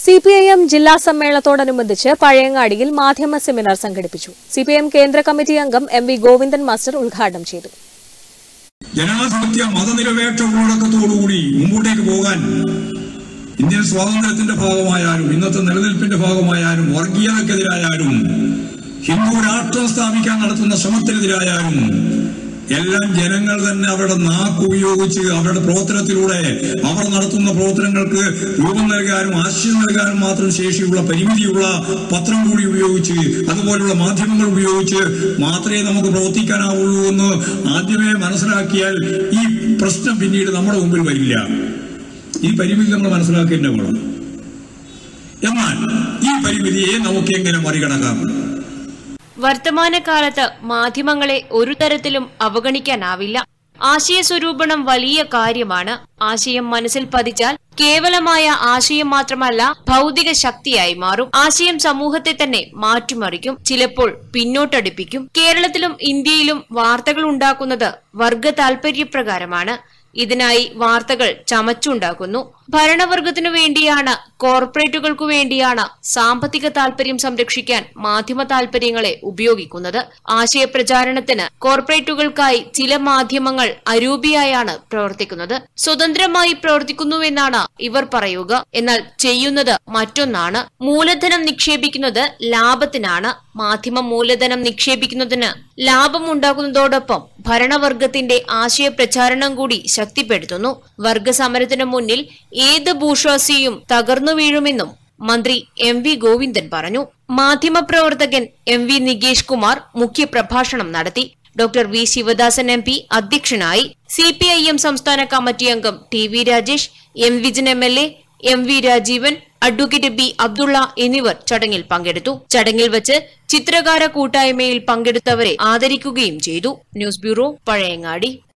C P I M ജില്ലാ സമ്മേളനത്തോടനുബന്ധിച്ച് പഴയങ്ങാടിയിൽ മാധ്യമ seminar സംഘടിപ്പിച്ചു സി പി ഐ എം കേന്ദ്ര കമ്മിറ്റി അംഗം എം വി ഗോവിന്ദൻ മാസ്റ്റർ ഉദ്ഘാടനം ചെയ്തു ജനാധിപത്യ മതനിരപേക്ഷ ഉള്ളടക്കത്തോടുകൂടി മുമ്പോട്ടേക്ക് പോകാൻ ഇന്ത്യൻ സ്വാതന്ത്ര്യത്തിന്റെ ഭാഗമായാലും ഇന്നത്തെ നിലനിൽപ്പിന്റെ ഭാഗമായാലും വർഗീയതക്കെതിരായാലും ഹിന്ദു രാഷ്ട്രം സ്ഥാപിക്കാൻ നടത്തുന്ന ശ്രമത്തിനെതിരായാലും എല്ലാം ജനങ്ങൾ തന്നെ അവരുടെ നാക്ക് ഉപയോഗിച്ച് അവരുടെ പ്രവർത്തനത്തിലൂടെ അവർ നടത്തുന്ന പ്രവർത്തനങ്ങൾക്ക് രൂപം നൽകാനും ആശയം നൽകാനും മാത്രം ശേഷിയുള്ള പരിമിതിയുള്ള പത്രം കൂടി ഉപയോഗിച്ച് അതുപോലുള്ള മാധ്യമങ്ങൾ ഉപയോഗിച്ച് മാത്രമേ നമുക്ക് പ്രവർത്തിക്കാനാവുള്ളൂ എന്ന് ആദ്യമേ മനസ്സിലാക്കിയാൽ ഈ പ്രശ്നം പിന്നീട് നമ്മുടെ മുമ്പിൽ വരില്ല ഈ പരിമിതി നമ്മൾ മനസ്സിലാക്കേണ്ട വേണം എന്നാൽ ഈ പരിമിതിയെ നമുക്ക് എങ്ങനെ മറികടക്കാം വർത്തമാനകാലത്ത് മാധ്യമങ്ങളെ ഒരു തരത്തിലും അവഗണിക്കാനാവില്ല ആശയസ്വരൂപണം വലിയ കാര്യമാണ് ആശയം മനസ്സിൽ പതിച്ചാൽ കേവലമായ ആശയം മാത്രമല്ല ഭൗതിക ശക്തിയായി മാറും ആശയം സമൂഹത്തെ തന്നെ മാറ്റിമറിക്കും ചിലപ്പോൾ പിന്നോട്ടടിപ്പിക്കും കേരളത്തിലും ഇന്ത്യയിലും വാർത്തകൾ ഉണ്ടാക്കുന്നത് വർഗ താൽപര്യപ്രകാരമാണ് ഇതിനായി വാർത്തകൾ ചമച്ചുണ്ടാക്കുന്നു ഭരണവർഗത്തിനു വേണ്ടിയാണ് കോർപ്പറേറ്റുകൾക്കു വേണ്ടിയാണ് സാമ്പത്തിക താൽപര്യം സംരക്ഷിക്കാൻ മാധ്യമ താൽപര്യങ്ങളെ ഉപയോഗിക്കുന്നത് ആശയപ്രചാരണത്തിന് കോർപ്പറേറ്റുകൾക്കായി ചില മാധ്യമങ്ങൾ അരൂപിയായാണ് പ്രവർത്തിക്കുന്നത് സ്വതന്ത്രമായി പ്രവർത്തിക്കുന്നുവെന്നാണ് ഇവർ പറയുക എന്നാൽ ചെയ്യുന്നത് മറ്റൊന്നാണ് മൂലധനം നിക്ഷേപിക്കുന്നത് ലാഭത്തിനാണ് മാധ്യമ മൂലധനം നിക്ഷേപിക്കുന്നതിന് ലാഭമുണ്ടാക്കുന്നതോടൊപ്പം ഭരണവർഗത്തിന്റെ ആശയപ്രചാരണം കൂടി ശക്തിപ്പെടുത്തുന്നു വർഗസമരത്തിനു മുന്നിൽ ഏത് ഭൂഷ്വാസിയും തകർന്നു വീഴുമെന്നും മന്ത്രി എം വി ഗോവിന്ദൻ പറഞ്ഞു മാധ്യമപ്രവർത്തകൻ എം വി നികേഷ് കുമാർ മുഖ്യപ്രഭാഷണം നടത്തി doctor V Sivadasan M P അധ്യക്ഷനായി സി പി ഐ എം സംസ്ഥാന കമ്മിറ്റി അംഗം T V Rajesh M Vijin M L A M V Rajeevan advocate B Abdulla എന്നിവർ ചടങ്ങിൽ പങ്കെടുത്തു ചടങ്ങിൽ വച്ച് ചിത്രകാര കൂട്ടായ്മയിൽ പങ്കെടുത്തവരെ ആദരിക്കുകയും ചെയ്തു ന്യൂസ് ബ്യൂറോ പഴയങ്ങാടി